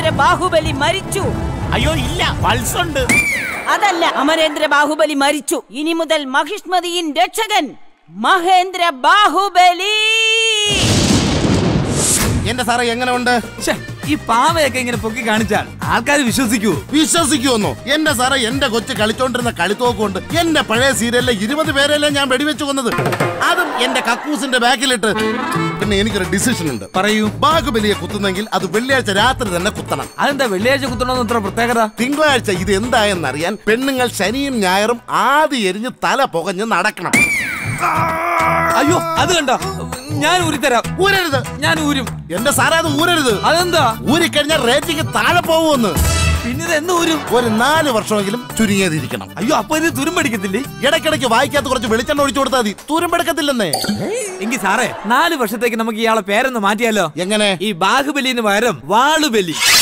ബാഹുബലി മരിച്ചു അയ്യോ ഇല്ല പൾസ് ഉണ്ട് അതല്ല അമരേന്ദ്ര ബാഹുബലി മരിച്ചു ഇനി മുതൽ മഹിഷ്മതിയിൻ രക്ഷകൻ മഹേന്ദ്ര ബാഹുബലി എന്റെ സാറേ എങ്ങനെ ഉണ്ട് ശ്ശെ, ഈ പാവയൊക്കെ ഇങ്ങനെ പൊക്കി കാണിച്ചാൽ ആൾക്കാർ വിശ്വസിക്കൂ വിശ്വസിക്കുമെന്നോ എന്റെ സാറേ എന്റെ കൊച്ചു കളിച്ചോണ്ടിരുന്ന കളിത്തോക്കുകൊണ്ട് എന്റെ പഴയ സീരിയലിലെ ഇരുപത് പേരെയല്ലേ ഞാൻ വെടിവെച്ച് കൊന്നത് അതും എന്റെ കക്കൂസിന്റെ ബാക്കിലിട്ട് പിന്നെ എനിക്കൊരു ഡിസിഷൻ ഉണ്ട് പറയൂ ബാഹുബലിയെ കുത്തുന്നെങ്കിൽ അത് വെള്ളിയാഴ്ച രാത്രി തന്നെ കുത്തണം അതെന്താ വെള്ളിയാഴ്ച കുത്തണമെന്ന് ഇത്ര പ്രത്യേകത തിങ്കളാഴ്ച ഇത് എന്തായെന്നറിയാൻ പെണ്ണുങ്ങൾ ശനിയും ഞായറും ആദ്യം എരിഞ്ഞ് തല പുകഞ്ഞ് നടക്കണം അയ്യോ അത് കണ്ടോ ഞാൻ ഊരിത്തരാം ഊരരുത് ഞാൻ ഊരും എന്റെ സാറേ അത് ഊരരുത് അതെന്താ ഊരിക്കഴിഞ്ഞാൽ റേറ്റിംഗ് താഴെ പോകുമെന്ന് പിന്നെ ഇത് എന്ന് ഊരും ഒരു നാല് വർഷമെങ്കിലും ചുരുങ്ങിയതിരിക്കണം അയ്യോ അപ്പൊ ഇത് തുരുമ്പടിക്കത്തില്ലേ ഇടയ്ക്കിടയ്ക്ക് വായിക്കാത്ത കുറച്ച് വെളിച്ചെണ്ണ ഒഴിച്ചു കൊടുത്താൽ മതി തുരുമ്പെടുക്കത്തില്ലെന്നേ എങ്കിൽ സാറേ നാല് വർഷത്തേക്ക് നമുക്ക് ഇയാളെ പേരൊന്ന് മാറ്റിയാലോ എങ്ങനെ ഈ ബാഹുബലിന് പകരം വാളുബലി